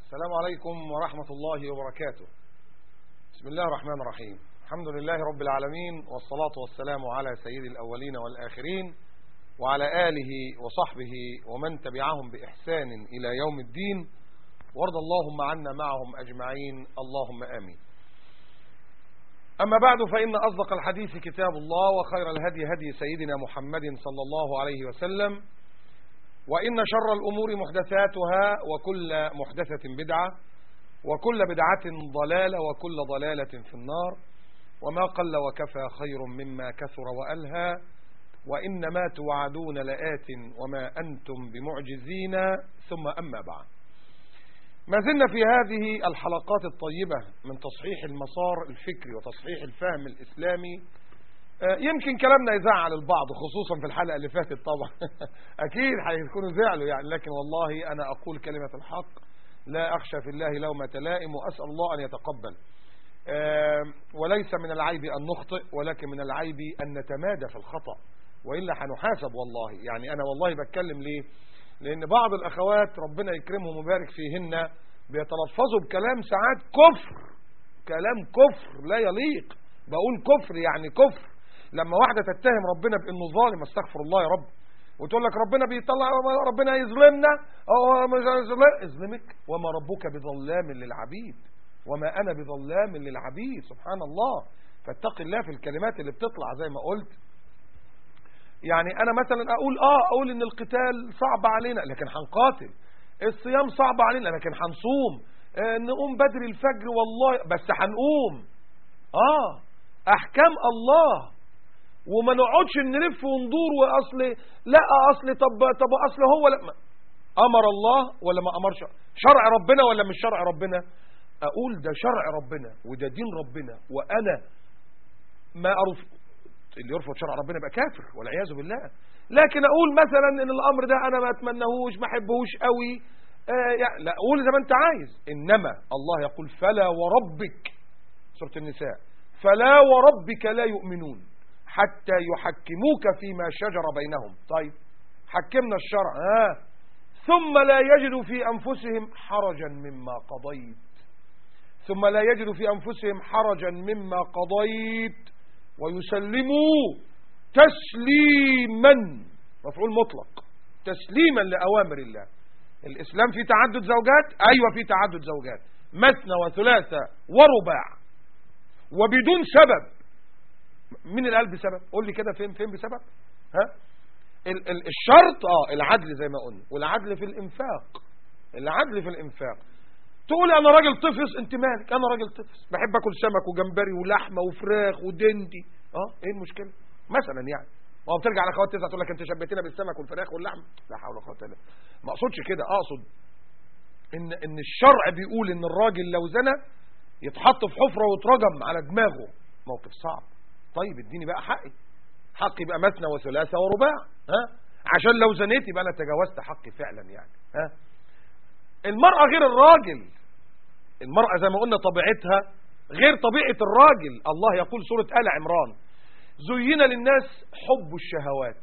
السلام عليكم ورحمة الله وبركاته بسم الله الرحمن الرحيم الحمد لله رب العالمين والصلاة والسلام على سيد الأولين والآخرين وعلى آله وصحبه ومن تبعهم بإحسان إلى يوم الدين وارض اللهم عنا معهم أجمعين اللهم آمين أما بعد فإن أصدق الحديث كتاب الله وخير الهدي هدي سيدنا محمد صلى الله عليه وسلم وإن شر الأمور محدثاتها وكل محدثة بدعة وكل بدعة ضلالة وكل ضلالة في النار وما قل وكفى خير مما كثر وألهى وإنما توعدون لآت وما أنتم بمعجزين ثم أما بعد ما زلنا في هذه الحلقات الطيبة من تصحيح المسار الفكري وتصحيح الفهم الإسلامي يمكن كلامنا يزعل البعض خصوصا في الحلقة اللي فاتت طبعا أكيد هيكونوا زعلوا يعني لكن والله أنا أقول كلمة الحق لا أخشى في الله لومة لائم وأسأل الله أن يتقبل وليس من العيب أن نخطئ ولكن من العيب أن نتمادى في الخطأ وإلا هنحاسب والله يعني أنا والله بتكلم ليه لأن بعض الأخوات ربنا يكرمهم ويبارك فيهن بيتلفظوا بكلام ساعات كفر كلام كفر لا يليق بقول كفر يعني كفر لما واحدة تتهم ربنا بأنه ظالم استغفر الله يا رب وتقول لك ربنا بيطلع ربنا يظلمنا اظلمك وما ربك بظلام للعبيد وما أنا بظلام للعبيد سبحان الله فاتق الله في الكلمات اللي بتطلع زي ما قلت يعني أنا مثلا أقول آه أقول إن القتال صعب علينا لكن هنقاتل الصيام صعب علينا لكن هنصوم آه نقوم بدري الفجر والله بس هنقوم آه أحكام الله وما نقعدش نلف وندور واصل لا اصل طب طب اصل هو لا امر الله ولا ما امرش شرع ربنا ولا مش شرع ربنا اقول ده شرع ربنا وده دين ربنا وانا ما أرف اللي يرفض شرع ربنا يبقى كافر والعياذ بالله لكن اقول مثلا ان الامر ده انا ما اتمنهوش ما احبهوش قوي آه يعني لا اقول زي ما انت عايز انما الله يقول فلا وربك سوره النساء فلا وربك لا يؤمنون حتى يحكموك فيما شجر بينهم طيب حكمنا الشرع ها ثم لا يجدوا في أنفسهم حرجا مما قضيت ثم لا يجدوا في أنفسهم حرجا مما قضيت ويسلموا تسليما مفعول مطلق تسليما لأوامر الله الإسلام في تعدد زوجات أيوة في تعدد زوجات مثنى وثلاثة ورباع وبدون سبب مين اللي قال بسبب قول لي كده فين فين بسبب ها ال ال الشرط اه العدل زي ما قلنا والعدل في الانفاق العدل في الانفاق تقول انا راجل طفس انت مالك انا راجل طفس بحب اكل سمك وجمبري ولحمه وفراخ ودندي اه ايه المشكله مثلا يعني ما بترجع على اخوات تسعه تقول لك انت شبهتنا بالسمك والفراخ واللحم لا حول ولا قوه الا بالله ما اقصدش كده اقصد ان ان الشرع بيقول ان الراجل لو زنى يتحط في حفره ويترجم على دماغه موقف صعب طيب اديني بقى حقي حقي بقى مثنى وثلاثة ورباع ها عشان لو زنيت يبقى انا تجاوزت حقي فعلا يعني ها المرأة غير الراجل المرأة زي ما قلنا طبيعتها غير طبيعة الراجل الله يقول سورة آل عمران زين للناس حب الشهوات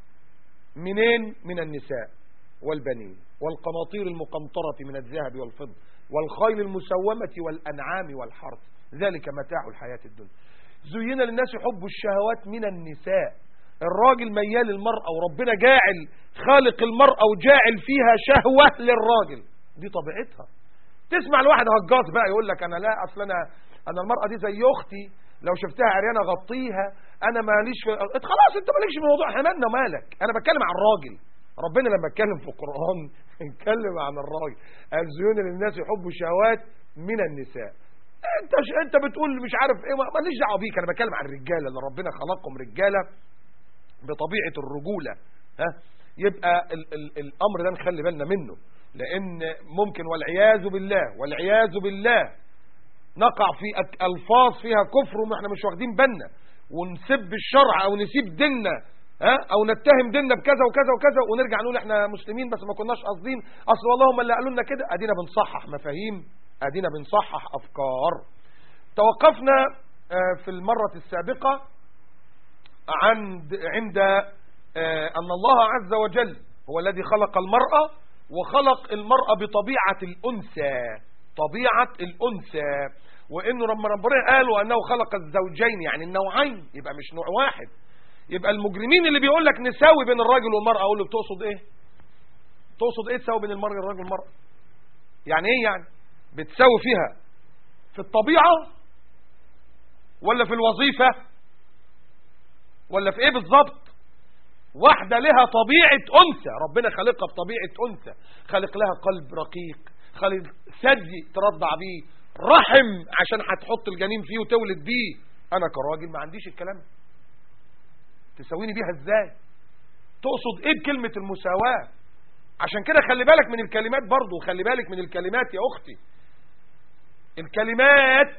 منين من النساء والبنين والقناطير المقنطرة من الذهب والفضة والخيل المسومة والأنعام والحرث ذلك متاع الحياة الدنيا زين للناس حب الشهوات من النساء الراجل ميال للمرأة وربنا جاعل خالق المرأة وجاعل فيها شهوة للراجل دي طبيعتها تسمع الواحد هجاص بقى يقول لك انا لا اصل انا انا المرأة دي زي اختي لو شفتها عريانة غطيها انا ماليش في خلاص انت مالكش في الموضوع احنا مالنا مالك انا بتكلم عن الراجل ربنا لما اتكلم في القرآن اتكلم عن الراجل قال زيون للناس يحبوا الشهوات من النساء انت انت بتقول مش عارف ايه ماليش دعوه بيك انا بتكلم عن الرجاله اللي ربنا خلقهم رجاله بطبيعه الرجوله ها يبقى ال ال الامر ده نخلي بالنا منه لان ممكن والعياذ بالله والعياذ بالله نقع في الفاظ فيها كفر واحنا مش واخدين بالنا ونسب الشرع او نسيب ديننا ها او نتهم ديننا بكذا وكذا وكذا ونرجع نقول احنا مسلمين بس ما كناش قاصدين اصل والله هم اللي قالوا لنا كده ادينا بنصحح مفاهيم ادينا بنصحح افكار توقفنا في المرة السابقة عند عند ان الله عز وجل هو الذي خلق المرأة وخلق المرأة بطبيعة الأنثى طبيعة الأنثى وإنه لما ربنا قال وأنه خلق الزوجين يعني النوعين يبقى مش نوع واحد يبقى المجرمين اللي بيقول لك نساوي بين الراجل والمرأة أقول له بتقصد إيه تقصد إيه تساوي بين المرأة والراجل والمرأة يعني إيه يعني بتساوي فيها في الطبيعة ولا في الوظيفة ولا في إيه بالظبط واحدة لها طبيعة أنثى ربنا خلقها بطبيعة أنثى خلق لها قلب رقيق خلق ثدي ترضع بيه رحم عشان هتحط الجنين فيه وتولد بيه أنا كراجل ما عنديش الكلام تساويني بيها ازاي تقصد ايه بكلمة المساواة عشان كده خلي بالك من الكلمات برضو خلي بالك من الكلمات يا أختي الكلمات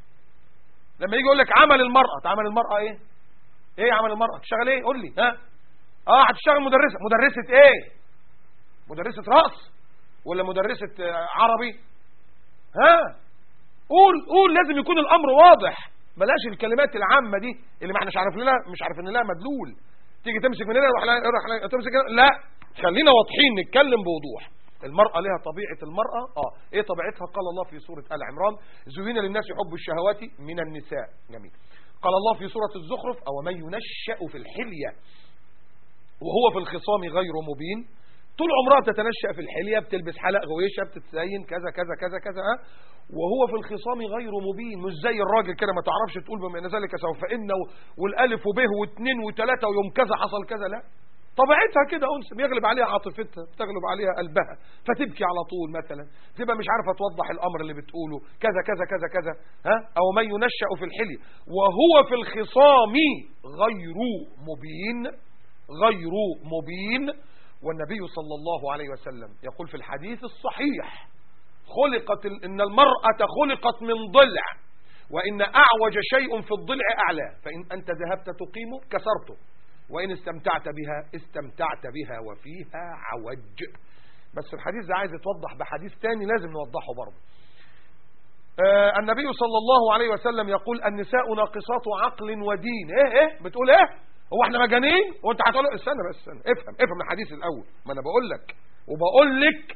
لما يجي يقول لك عمل المرأة عمل المرأة ايه ايه عمل المرأة تشتغل ايه قول لي ها اه هتشتغل مدرسة مدرسة ايه مدرسة رأس ولا مدرسة عربي ها قول قول لازم يكون الامر واضح بلاش الكلمات العامة دي اللي ما احناش عارفين لها مش عارفين لها مدلول تيجي تمسك من هنا يروح يروح تمسك لا خلينا واضحين نتكلم بوضوح المرأة لها طبيعة المرأة اه ايه طبيعتها قال الله في سورة آل عمران زين للناس حب الشهوات من النساء جميل قال الله في سورة الزخرف او من ينشأ في الحلية وهو في الخصام غير مبين طول عمرها تتنشأ في الحلية بتلبس حلق غويشة بتتزين كذا كذا كذا كذا ها وهو في الخصام غير مبين مش زي الراجل كده ما تعرفش تقول بما ان ذلك سوف ان والالف وب واثنين وثلاثه ويوم كذا حصل كذا لا طبيعتها كده انس بيغلب عليها عاطفتها بتغلب عليها قلبها فتبكي على طول مثلا تبقى مش عارفه توضح الامر اللي بتقوله كذا كذا كذا كذا ها او من ينشأ في الحلي وهو في الخصام غير مبين غير مبين والنبي صلى الله عليه وسلم يقول في الحديث الصحيح خلقت إن المرأة خلقت من ضلع وإن أعوج شيء في الضلع أعلى فإن أنت ذهبت تقيمه كسرته وإن استمتعت بها استمتعت بها وفيها عوج بس الحديث ده عايز يتوضح بحديث تاني لازم نوضحه برضه آه النبي صلى الله عليه وسلم يقول النساء ناقصات عقل ودين ايه ايه بتقول ايه هو احنا مجانين وانت هتقول استنى بس استنى افهم افهم الحديث الاول ما انا بقول لك وبقول لك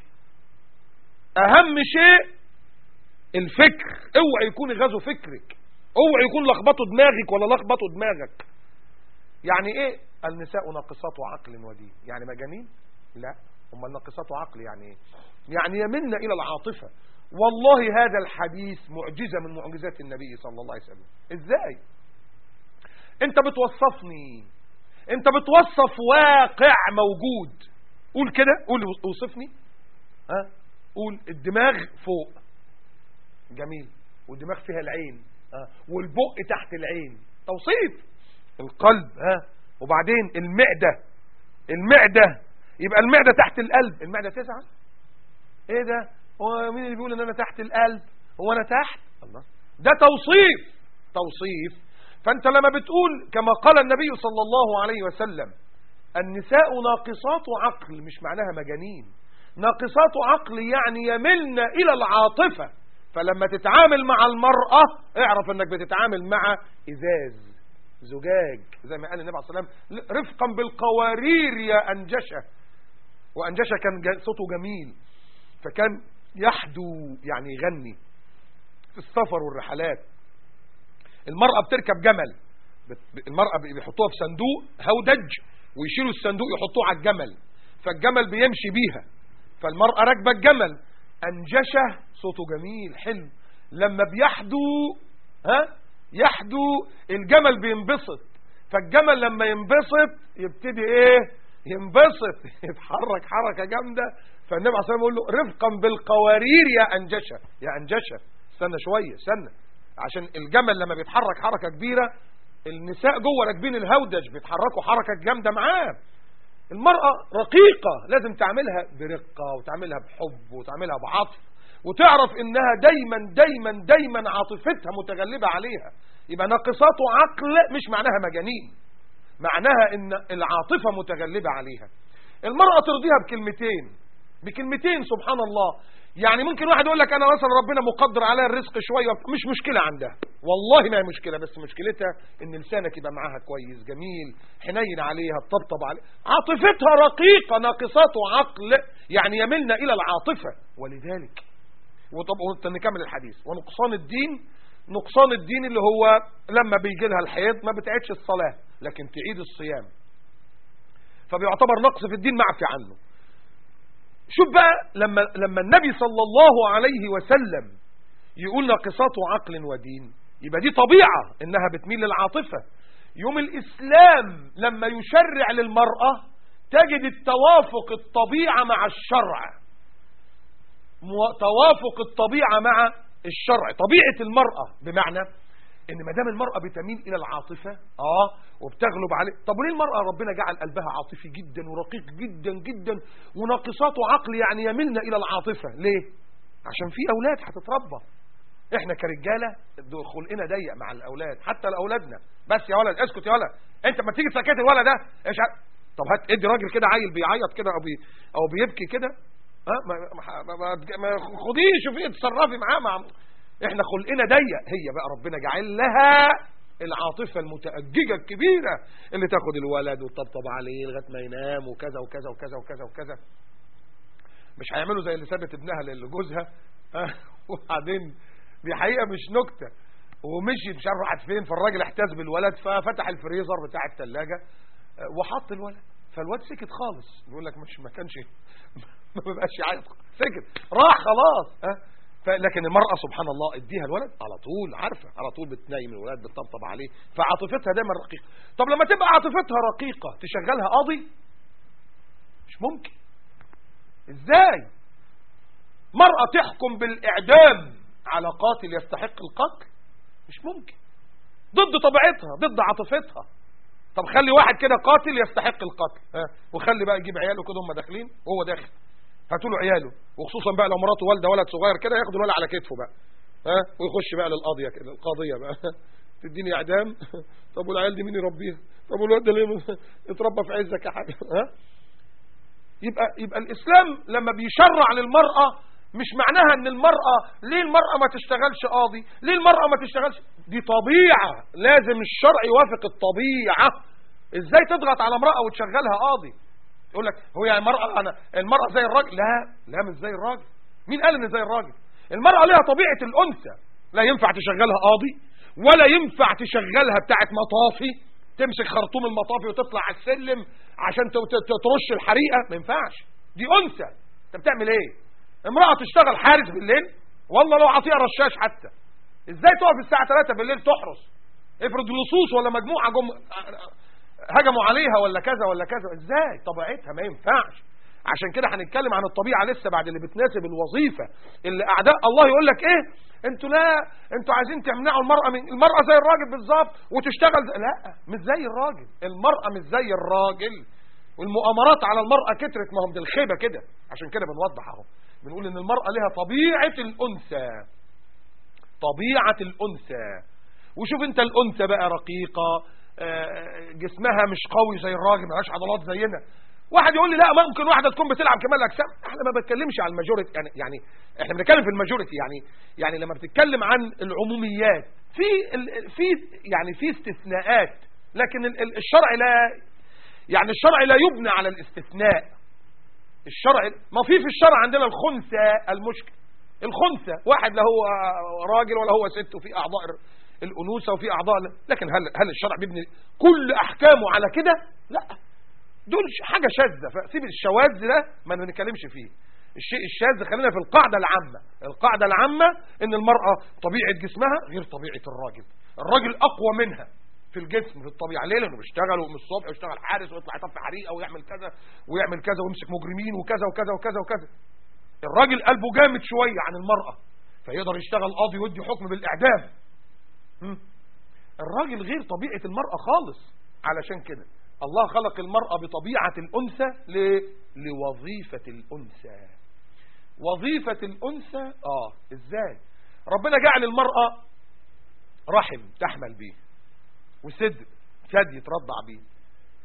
اهم شيء الفكر اوعى يكون غزو فكرك اوعى يكون لخبطوا دماغك ولا لخبطوا دماغك يعني ايه النساء ناقصات عقل ودين يعني مجانين لا هم ناقصات عقل يعني ايه يعني يملن الى العاطفة والله هذا الحديث معجزة من معجزات النبي صلى الله عليه وسلم ازاي انت بتوصفني انت بتوصف واقع موجود قول كده قول اوصفني ها قول الدماغ فوق جميل والدماغ فيها العين ها والبق تحت العين توصيف القلب ها وبعدين المعدة المعدة يبقى المعدة تحت القلب المعدة تسعة ايه ده هو مين اللي بيقول ان انا تحت القلب هو انا تحت الله ده توصيف توصيف فانت لما بتقول كما قال النبي صلى الله عليه وسلم النساء ناقصات عقل مش معناها مجانين ناقصات عقل يعني يملن الى العاطفة فلما تتعامل مع المرأة اعرف انك بتتعامل مع ازاز زجاج زي ما قال النبي عليه الصلاة والسلام رفقا بالقوارير يا أنجشة وأنجشة كان صوته جميل فكان يحدو يعني يغني في السفر والرحلات المرأة بتركب جمل المرأة بيحطوها في صندوق هودج ويشيلوا الصندوق يحطوه على الجمل فالجمل بيمشي بيها فالمرأة راكبة الجمل أنجشة صوته جميل حلو لما بيحدو ها يحدو الجمل بينبسط فالجمل لما ينبسط يبتدي ايه ينبسط يتحرك حركة جامدة فالنبي عليه الصلاة والسلام يقول له رفقا بالقوارير يا أنجشة يا أنجشة استنى شوية استنى عشان الجمل لما بيتحرك حركة كبيرة النساء جوه راكبين الهودج بيتحركوا حركة جامدة معاه المرأة رقيقة لازم تعملها برقة وتعملها بحب وتعملها بعطف وتعرف انها دايما دايما دايما عاطفتها متغلبة عليها يبقى ناقصات عقل مش معناها مجانين معناها ان العاطفة متغلبة عليها المرأة ترضيها بكلمتين بكلمتين سبحان الله يعني ممكن واحد يقول لك انا مثلا ربنا مقدر عليها الرزق شويه مش مشكله عندها والله ما هي مشكله بس مشكلتها ان لسانك يبقى معاها كويس جميل حنين عليها تطبطب عليها عاطفتها رقيقه ناقصات عقل يعني يملنا الى العاطفه ولذلك وطب نكمل الحديث ونقصان الدين نقصان الدين اللي هو لما بيجي لها الحيض ما بتعيدش الصلاه لكن تعيد الصيام فبيعتبر نقص في الدين معفي عنه شوف بقى لما لما النبي صلى الله عليه وسلم يقول ناقصات عقل ودين يبقى دي طبيعة انها بتميل للعاطفة يوم الاسلام لما يشرع للمرأة تجد التوافق الطبيعة مع الشرع توافق الطبيعة مع الشرع طبيعة المرأة بمعنى ان ما دام المرأة بتميل الى العاطفة اه وبتغلب عليه طب وليه المرأة ربنا جعل قلبها عاطفي جدا ورقيق جدا جدا وناقصات عقل يعني يميلنا الى العاطفة ليه عشان في اولاد هتتربى احنا كرجالة خلقنا ضيق مع الاولاد حتى لاولادنا بس يا ولد اسكت يا ولد انت ما تيجي تسكت الولد ده ايش طب هات ادي راجل كده عيل بيعيط كده او بي او بيبكي كده ها ما, ما, ما, ما خديه شوفيه اتصرفي معاه مع احنا خلقنا ضيق هي بقى ربنا جعل لها العاطفة المتأججة الكبيرة اللي تاخد الولد وتطبطب عليه لغاية ما ينام وكذا وكذا وكذا وكذا وكذا مش هيعملوا زي اللي سابت ابنها لجوزها وبعدين دي حقيقة مش نكتة ومشي مش عارف راحت فين فالراجل احتاز بالولد ففتح الفريزر بتاع الثلاجة وحط الولد فالواد سكت خالص بيقول لك مش ما كانش ما بقاش يعيط سكت راح خلاص ها لكن المرأة سبحان الله اديها الولد على طول عارفة على طول بتنايم الولد بتطبطب عليه فعاطفتها دايما رقيقة طب لما تبقى عاطفتها رقيقة تشغلها قاضي مش ممكن ازاي مرأة تحكم بالإعدام على قاتل يستحق القتل مش ممكن ضد طبيعتها ضد عاطفتها طب خلي واحد كده قاتل يستحق القتل ها وخلي بقى يجيب عياله كده هم داخلين وهو داخل هاتوا له عياله وخصوصا بقى لو مراته والده ولد صغير كده ياخد الولد على كتفه بقى ها ويخش بقى للقاضيه كده القاضيه بقى تديني اعدام طب والعيال دي مين يربيها طب والواد ده ليه اتربى في عزك يا حاج ها يبقى يبقى الاسلام لما بيشرع للمراه مش معناها ان المرأة ليه المرأة ما تشتغلش قاضي ليه المرأة ما تشتغلش دي طبيعة لازم الشرع يوافق الطبيعة ازاي تضغط على امرأة وتشغلها قاضي يقول لك هو يعني المرأة أنا المرأة زي الراجل لا لا مش زي الراجل مين قال ان زي الراجل المرأة لها طبيعة الأنثى لا ينفع تشغلها قاضي ولا ينفع تشغلها بتاعة مطافي تمسك خرطوم المطافي وتطلع على السلم عشان ترش الحريقة ما ينفعش دي أنثى انت بتعمل ايه امرأة تشتغل حارس بالليل والله لو عطيها رشاش حتى ازاي تقف الساعة 3 بالليل تحرس افرض لصوص ولا مجموعة جم هجموا عليها ولا كذا ولا كذا ازاي طبيعتها ما ينفعش عشان كده هنتكلم عن الطبيعة لسه بعد اللي بتناسب الوظيفة اللي اعداء الله يقول لك ايه انتوا لا انتوا عايزين تمنعوا المرأة من المرأة زي الراجل بالظبط وتشتغل زي... لا مش زي الراجل المرأة مش زي الراجل والمؤامرات على المرأة كترت ما هم دي الخيبة كده عشان كده بنوضح اهو بنقول ان المرأة لها طبيعة الانثى طبيعة الانثى وشوف انت الانثى بقى رقيقة جسمها مش قوي زي الراجل ملهاش عضلات زينا واحد يقول لي لا ممكن واحده تكون بتلعب كمال الاجسام احنا ما بتكلمش عن الماجوريتي يعني يعني احنا بنتكلم في الماجوريتي يعني يعني لما بتتكلم عن العموميات في في يعني في استثناءات لكن الشرع لا يعني الشرع لا يبنى على الاستثناء الشرع ما في في الشرع عندنا الخنثى المشكل الخنثى واحد لا هو راجل ولا هو ست وفي اعضاء الأنوثة وفي أعضاء لكن هل هل الشرع بيبني كل أحكامه على كده لا دول حاجة شاذة فسيب الشواذ ده ما بنتكلمش فيه الشيء الشاذ خلينا في القاعدة العامة القاعدة العامة ان المرأة طبيعة جسمها غير طبيعة الراجل الراجل أقوى منها في الجسم في الطبيعة ليه لأنه بيشتغل من الصبح ويشتغل حارس ويطلع يطفي حريقة ويعمل كذا ويعمل كذا ويمسك مجرمين وكذا وكذا وكذا وكذا الراجل قلبه جامد شوية عن المرأة فيقدر يشتغل قاضي ويدي حكم بالإعدام الراجل غير طبيعة المرأة خالص علشان كده الله خلق المرأة بطبيعة الأنثى ل... لوظيفة الأنثى وظيفة الأنثى آه إزاي ربنا جعل المرأة رحم تحمل به وسد ثدي يترضع به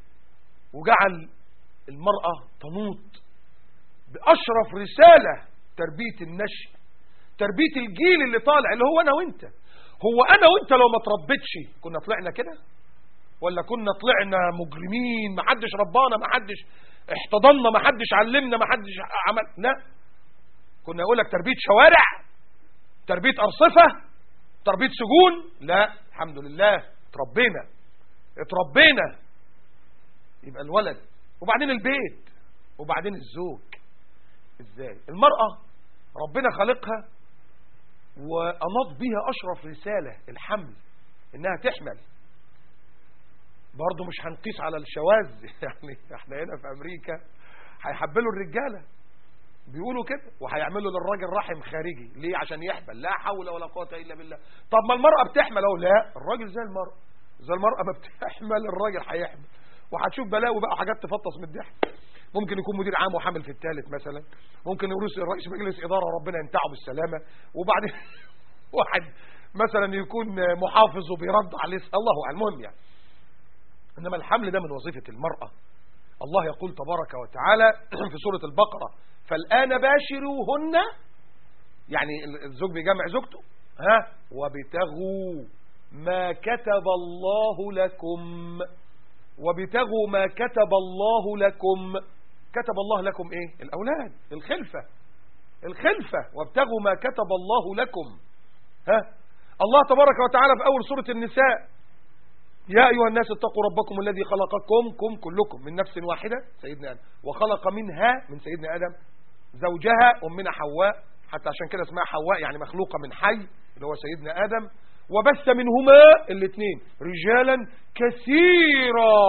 وجعل المرأة تموت بأشرف رسالة تربية النشء تربية الجيل اللي طالع اللي هو أنا وإنت هو أنا وإنت لو ما تربيتش كنا طلعنا كده ولا كنا طلعنا مجرمين ما حدش ربانا ما حدش احتضنا ما حدش علمنا ما حدش عمل لا كنا يقول لك تربية شوارع تربية أرصفة تربية سجون لا الحمد لله اتربينا اتربينا يبقى الولد وبعدين البيت وبعدين الزوج ازاي المرأة ربنا خلقها وأناط بها أشرف رسالة الحمل إنها تحمل برضه مش هنقيس على الشواذ يعني احنا هنا في أمريكا هيحبلوا الرجالة بيقولوا كده وهيعملوا للراجل رحم خارجي ليه عشان يحمل لا حول ولا قوة إلا بالله طب ما المرأة بتحمل اهو لا الراجل زي المرأة زي المرأة ما بتحمل الراجل هيحمل وهتشوف بلاوي بقى حاجات تفطس من الضحك ممكن يكون مدير عام وحامل في الثالث مثلا ممكن رئيس رئيس مجلس إدارة ربنا ينتعه بالسلامة وبعدين واحد مثلا يكون محافظ وبيرد عليه الله المهم يعني إنما الحمل ده من وظيفة المرأة الله يقول تبارك وتعالى في سورة البقرة فالآن باشروهن يعني الزوج بيجمع زوجته ها وابتغوا ما كتب الله لكم وابتغوا ما كتب الله لكم كتب الله لكم ايه الاولاد الخلفة الخلفة وابتغوا ما كتب الله لكم ها الله تبارك وتعالى في اول سورة النساء يا أيها الناس اتقوا ربكم الذي خلقكم كم كلكم من نفس واحدة سيدنا آدم وخلق منها من سيدنا آدم زوجها أمنا حواء حتى عشان كده اسمها حواء يعني مخلوقة من حي اللي هو سيدنا آدم وبث منهما الاثنين رجالا كثيرا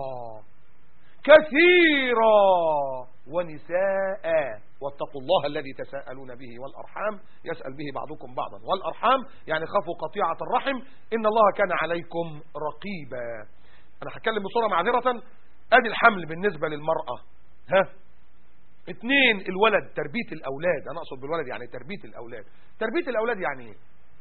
كثيرا ونساء واتقوا الله الذي تساءلون به والأرحام يسأل به بعضكم بعضا والأرحام يعني خافوا قطيعة الرحم إن الله كان عليكم رقيبا أنا هتكلم بصورة معذرة أدي الحمل بالنسبة للمرأة ها اثنين الولد تربية الأولاد أنا أقصد بالولد يعني تربية الأولاد تربية الأولاد يعني ايه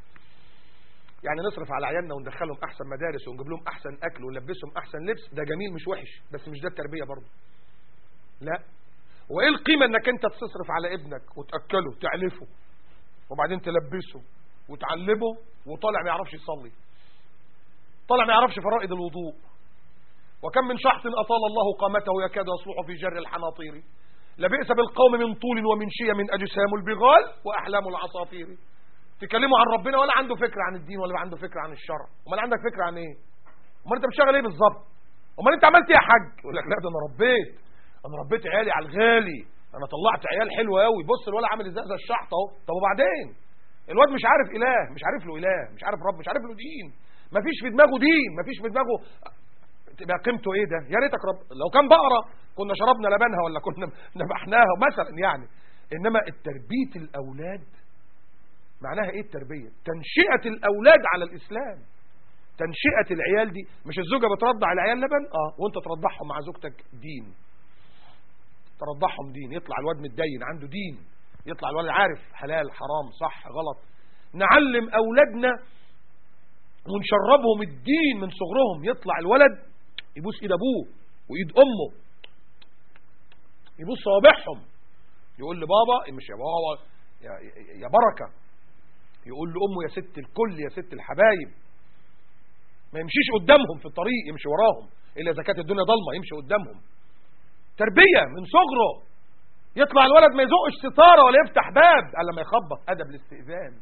يعني نصرف على عيالنا وندخلهم أحسن مدارس ونجيب لهم أحسن أكل ونلبسهم أحسن لبس ده جميل مش وحش بس مش ده التربية برضه لا وايه القيمة انك انت تصرف على ابنك وتأكله تعلفه وبعدين تلبسه وتعلمه وطالع ما يعرفش يصلي طالع ما يعرفش فرائض الوضوء وكم من شحط أطال الله قامته يكاد يصلح في جر الحناطير لبئس بالقوم من طول ومن شية من أجسام البغال وأحلام العصافير تكلموا عن ربنا ولا عنده فكرة عن الدين ولا عنده فكرة عن الشرع امال عندك فكرة عن ايه امال انت بتشتغل ايه بالظبط امال انت عملت ايه يا حاج يقول لك لا ده انا ربيت انا ربيت عيالي على الغالي انا طلعت عيال حلوه قوي بص الولد عامل ازاي زي الشحط اهو طب وبعدين الواد مش عارف اله مش عارف له اله مش عارف رب مش عارف له دين مفيش في دماغه دين مفيش في دماغه تبقى قيمته ايه ده يا ريتك رب لو كان بقره كنا شربنا لبنها ولا كنا نبحناها مثلا يعني انما التربيه الاولاد معناها ايه التربيه تنشئه الاولاد على الاسلام تنشئه العيال دي مش الزوجه بترضع العيال لبن اه وانت ترضعهم مع زوجتك دين ترضعهم دين يطلع الواد متدين عنده دين يطلع الولد عارف حلال حرام صح غلط نعلم أولادنا ونشربهم الدين من صغرهم يطلع الولد يبوس ايد ابوه وايد امه يبوس صوابعهم يقول لبابا مش يا بابا يا, يا بركة يقول لأمه يا ست الكل يا ست الحبايب ما يمشيش قدامهم في الطريق يمشي وراهم إلا إذا كانت الدنيا ضلمة يمشي قدامهم تربية من صغره يطلع الولد ما يزقش ستارة ولا يفتح باب الا لما يخبط أدب الاستئذان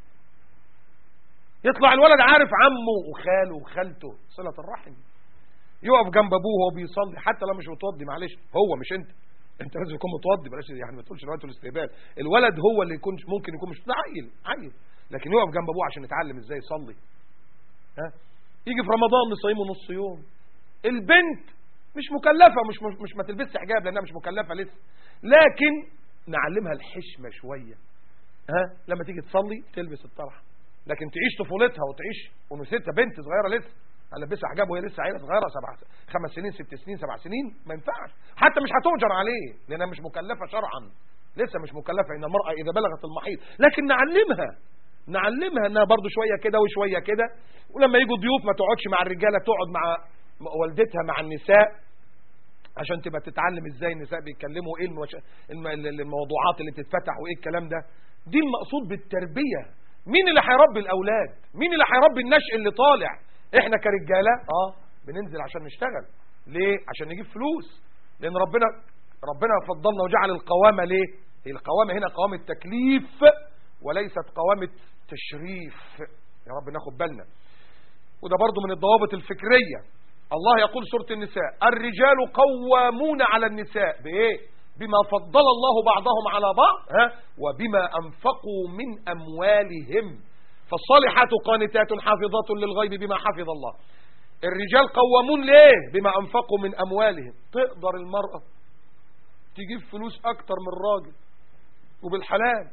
يطلع الولد عارف عمه وخاله وخالته صلة الرحم يقف جنب ابوه وهو بيصلي حتى لو مش متوضي معلش هو مش انت انت لازم يكون متوضي بلاش يعني ما تقولش الوقت الاستقبال الولد هو اللي يكون ممكن يكون مش عيل عيل لكن يقف جنب ابوه عشان يتعلم ازاي يصلي ها يجي في رمضان نصيمه نص يوم البنت مش مكلفة مش مش, مش ما تلبسش حجاب لانها مش مكلفة لسه لكن نعلمها الحشمة شوية ها لما تيجي تصلي تلبس الطرحة لكن تعيش طفولتها وتعيش ونسيتها بنت صغيرة لسه هلبسها حجاب وهي لسه عيله صغيره سبع خمس سنين ست سنين سبع سنين ما ينفعش حتى مش هتؤجر عليه لانها مش مكلفه شرعا لسه مش مكلفه ان المراه اذا بلغت المحيط لكن نعلمها نعلمها انها برضو شويه كده وشويه كده ولما يجوا ضيوف ما تقعدش مع الرجاله تقعد مع والدتها مع النساء عشان تبقى تتعلم ازاي النساء بيتكلموا ايه الموش... الم... الموضوعات اللي بتتفتح وايه الكلام ده دي المقصود بالتربية مين اللي هيربي الاولاد مين اللي هيربي النشء اللي طالع احنا كرجاله اه بننزل عشان نشتغل ليه عشان نجيب فلوس لان ربنا ربنا فضلنا وجعل القوامه ليه هي القوامه هنا قوامه تكليف وليست قوامه تشريف يا رب ناخد بالنا وده برضو من الضوابط الفكريه الله يقول سوره النساء الرجال قوامون على النساء بايه بما فضل الله بعضهم على بعض ها وبما انفقوا من اموالهم فالصالحات قانتات حافظات للغيب بما حفظ الله الرجال قوامون ليه بما انفقوا من اموالهم تقدر المرأة تجيب فلوس اكتر من الراجل وبالحلال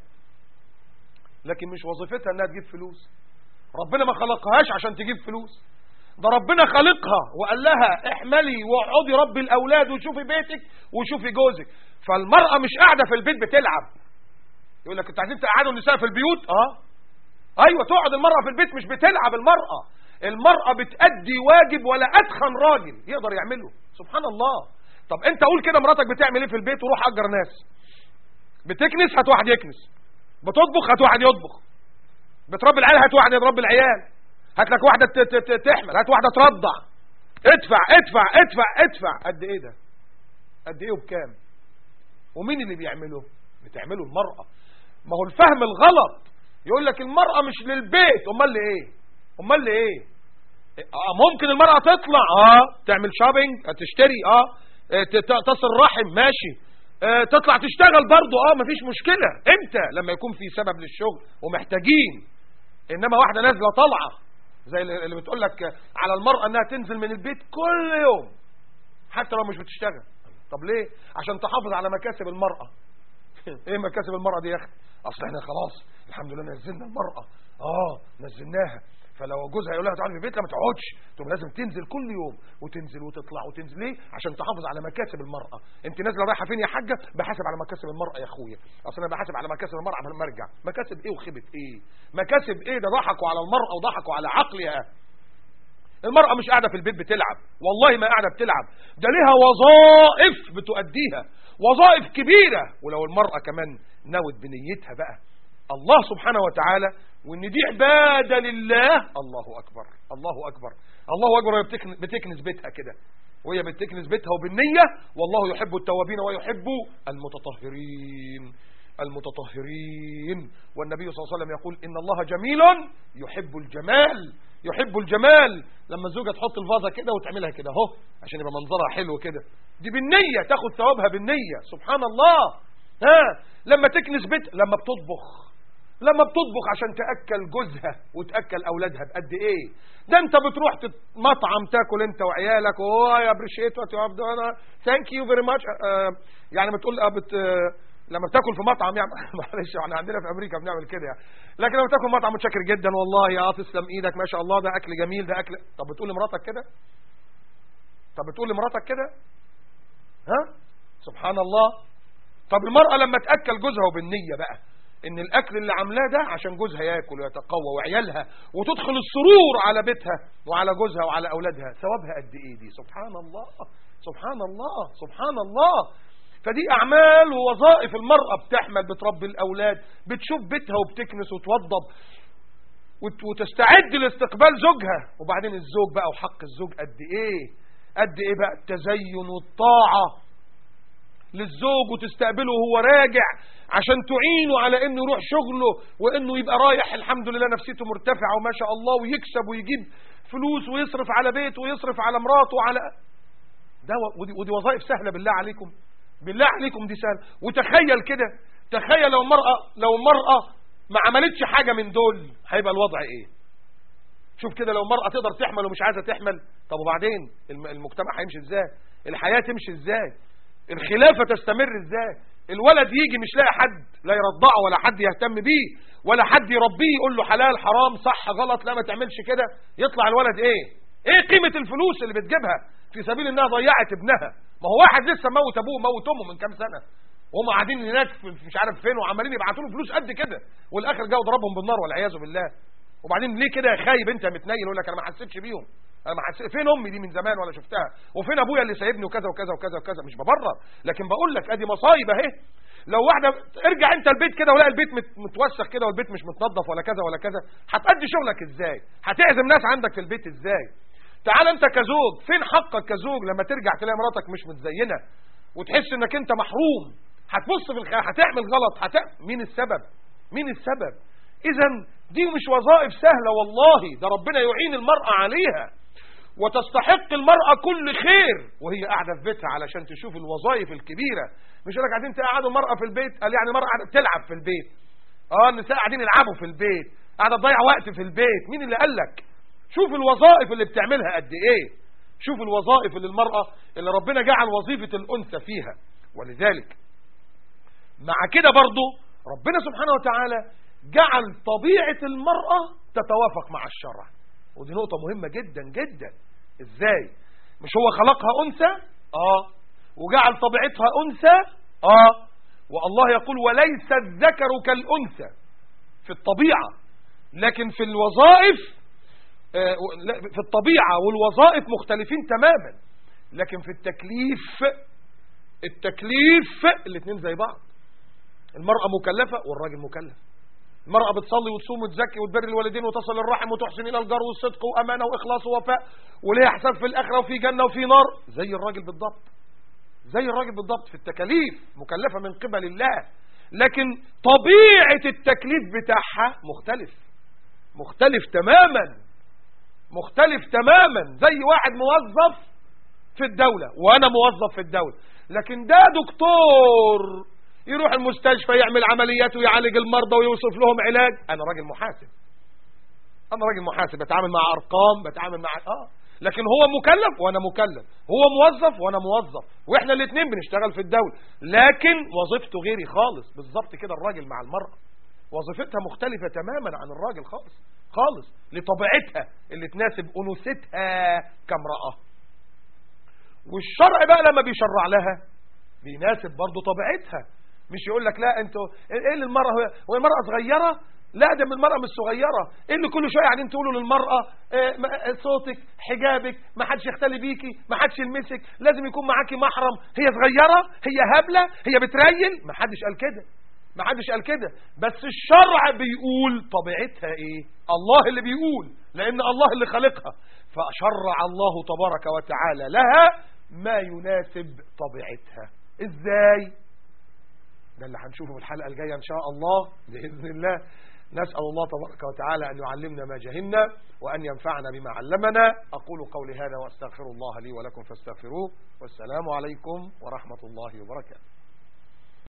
لكن مش وظيفتها انها تجيب فلوس ربنا ما خلقهاش عشان تجيب فلوس ده ربنا خلقها وقال لها احملي واقعدي ربي الاولاد وشوفي بيتك وشوفي جوزك فالمرأة مش قاعدة في البيت بتلعب يقول لك انتوا عايزين تقعدوا النساء في البيوت اه ايوه تقعد المرأة في البيت مش بتلعب المرأة المرأة بتأدي واجب ولا ادخن راجل يقدر يعمله سبحان الله طب انت قول كده مراتك بتعمل ايه في البيت وروح اجر ناس بتكنس هات واحد يكنس بتطبخ هات واحد يطبخ بتربي العيال هات واحد يضرب العيال هات لك واحده تحمل هات واحده ترضع ادفع ادفع ادفع ادفع قد ايه ده قد ايه وبكام ومين اللي بيعمله بتعمله المرأة ما هو الفهم الغلط يقول لك المرأة مش للبيت امال لايه امال لايه ممكن المرأة تطلع اه تعمل شوبينج تشتري اه تصل رحم ماشي اه تطلع تشتغل برضو اه مفيش مشكلة امتى لما يكون في سبب للشغل ومحتاجين انما واحدة نازلة طالعة زي اللي بتقول لك على المرأة انها تنزل من البيت كل يوم حتى لو مش بتشتغل طب ليه عشان تحافظ على مكاسب المرأة ايه مكاسب المرأة دي يا اخي اصل احنا خلاص الحمد لله نزلنا المرأة اه نزلناها فلو جوزها يقول لها تعالي في البيت لا ما تقعدش تقوم لازم تنزل كل يوم وتنزل وتطلع وتنزل ليه عشان تحافظ على مكاسب المرأة انت نازله رايحه فين يا حاجه بحاسب على مكاسب المرأة يا اخويا اصل انا بحاسب على مكاسب المرأة قبل ما ارجع مكاسب ايه وخيبه ايه مكاسب ايه ده ضحكوا على المرأة وضحكوا على عقلها المرأة مش قاعدة في البيت بتلعب والله ما قاعدة بتلعب ده لها وظائف بتؤديها وظائف كبيرة ولو المرأة كمان نوت بنيتها بقى الله سبحانه وتعالى وان دي عبادة لله الله اكبر الله اكبر الله اكبر وهي بتكنس بيتها كده وهي بتكنس بيتها وبالنية والله يحب التوابين ويحب المتطهرين المتطهرين والنبي صلى الله عليه وسلم يقول إن الله جميل يحب الجمال يحب الجمال لما الزوجة تحط الفازة كده وتعملها كده اهو عشان يبقى منظرها حلو كده دي بالنية تاخد ثوابها بالنية سبحان الله ها لما تكنس بيت لما بتطبخ لما بتطبخ عشان تأكل جوزها وتأكل أولادها بقد إيه ده أنت بتروح مطعم تاكل أنت وعيالك أوه يا ابريشيت وات يو أنا ثانك يو فيري ماتش يعني بتقول آه بت لما بتاكل في مطعم يعني معلش احنا عندنا في امريكا بنعمل كده يعني لكن لما بتاكل مطعم متشكر جدا والله يا تسلم ايدك ما شاء الله ده اكل جميل ده اكل طب بتقول لمراتك كده طب بتقول لمراتك كده ها سبحان الله طب المرأة لما تأكل جوزها وبالنية بقى ان الاكل اللي عاملاه ده عشان جوزها ياكل ويتقوى وعيالها وتدخل السرور على بيتها وعلى جوزها وعلى اولادها ثوابها قد ايه دي سبحان الله سبحان الله سبحان الله فدي اعمال ووظائف المرأة بتحمل بتربي الاولاد بتشوف بيتها وبتكنس وتوضب وتستعد لاستقبال زوجها وبعدين الزوج بقى وحق الزوج قد ايه قد ايه بقى التزين والطاعة للزوج وتستقبله وهو راجع عشان تعينه على انه يروح شغله وانه يبقى رايح الحمد لله نفسيته مرتفعة وما شاء الله ويكسب ويجيب فلوس ويصرف على بيته ويصرف على مراته وعلى ده ودي, ودي وظائف سهلة بالله عليكم بالله عليكم دي سهلة وتخيل كده تخيل لو المرأة لو المرأة ما عملتش حاجة من دول هيبقى الوضع ايه شوف كده لو المرأة تقدر تحمل ومش عايزة تحمل طب وبعدين المجتمع هيمشي ازاي الحياة تمشي ازاي الخلافة تستمر ازاي الولد يجي مش لاقي حد لا يرضعه ولا حد يهتم بيه ولا حد يربيه يقول له حلال حرام صح غلط لا ما تعملش كده يطلع الولد ايه ايه قيمة الفلوس اللي بتجيبها في سبيل انها ضيعت ابنها ما هو واحد لسه موت ابوه موت امه من كام سنة وهم قاعدين هناك مش عارف فين وعمالين يبعتوا له فلوس قد كده والاخر جاوا ضربهم بالنار والعياذ بالله وبعدين ليه كده يا خايب انت متنيل يقول لك انا ما حسيتش بيهم انا ما حس... فين امي دي من زمان ولا شفتها وفين ابويا اللي سايبني وكذا وكذا وكذا وكذا مش ببرر لكن بقول لك ادي مصايب اهي لو واحده ارجع انت البيت كده ولاقي البيت مت... متوسخ كده والبيت مش متنظف ولا كذا ولا كذا هتأدي شغلك ازاي هتعزم ناس عندك في البيت ازاي تعال انت كزوج فين حقك كزوج لما ترجع تلاقي مراتك مش متزينه وتحس انك انت محروم هتبص في الخير هتعمل غلط هت... مين السبب مين السبب اذا دي مش وظائف سهله والله ده ربنا يعين المراه عليها وتستحق المرأة كل خير وهي قاعدة في بيتها علشان تشوف الوظائف الكبيرة مش يقول لك قاعدين تقعدوا المرأة في البيت قال يعني المرأة قاعدة تلعب في البيت اه النساء قاعدين يلعبوا في البيت قاعدة تضيع وقت في البيت مين اللي قال لك شوف الوظائف اللي بتعملها قد ايه شوف الوظائف اللي المرأة اللي ربنا جعل وظيفة الأنثى فيها ولذلك مع كده برضو ربنا سبحانه وتعالى جعل طبيعة المرأة تتوافق مع الشرع ودي نقطة مهمة جدا جدا ازاي مش هو خلقها أنثى اه وجعل طبيعتها أنثى اه والله يقول وليس الذكر كالأنثى في الطبيعة لكن في الوظائف آه في الطبيعة والوظائف مختلفين تماما لكن في التكليف التكليف الاثنين زي بعض المرأة مكلفة والراجل مكلف المرأة بتصلي وتصوم وتزكي وتبر الوالدين وتصل الرحم وتحسن إلى الجار والصدق وأمانة وإخلاص ووفاء وليها حساب في الآخرة وفي جنة وفي نار زي الراجل بالضبط زي الراجل بالضبط في التكاليف مكلفة من قبل الله لكن طبيعة التكليف بتاعها مختلف مختلف تماما مختلف تماما زي واحد موظف في الدولة وأنا موظف في الدولة لكن ده دكتور يروح المستشفى يعمل عمليات ويعالج المرضى ويوصف لهم علاج انا راجل محاسب انا راجل محاسب بتعامل مع ارقام بتعامل مع اه لكن هو مكلف وانا مكلف هو موظف وانا موظف واحنا الاثنين بنشتغل في الدولة لكن وظيفته غيري خالص بالظبط كده الراجل مع المرأة وظيفتها مختلفة تماما عن الراجل خالص خالص لطبيعتها اللي تناسب انوثتها كامرأة والشرع بقى لما بيشرع لها بيناسب برضه طبيعتها مش يقول لك لا انتوا ايه اللي المرأة هو المرأة صغيرة لا ده من المرأة مش صغيرة ايه اللي كل شوية قاعدين تقولوا للمرأة اه صوتك حجابك ما حدش يختلي بيكي ما حدش يلمسك لازم يكون معاكي محرم هي صغيرة هي هبلة هي بتريل ما حدش قال كده ما حدش قال كده بس الشرع بيقول طبيعتها ايه الله اللي بيقول لان الله اللي خلقها فشرع الله تبارك وتعالى لها ما يناسب طبيعتها ازاي ده اللي هنشوفه في الحلقة الجاية إن شاء الله بإذن الله نسأل الله تبارك وتعالى أن يعلمنا ما جهلنا وأن ينفعنا بما علمنا أقول قولي هذا وأستغفر الله لي ولكم فاستغفروه والسلام عليكم ورحمة الله وبركاته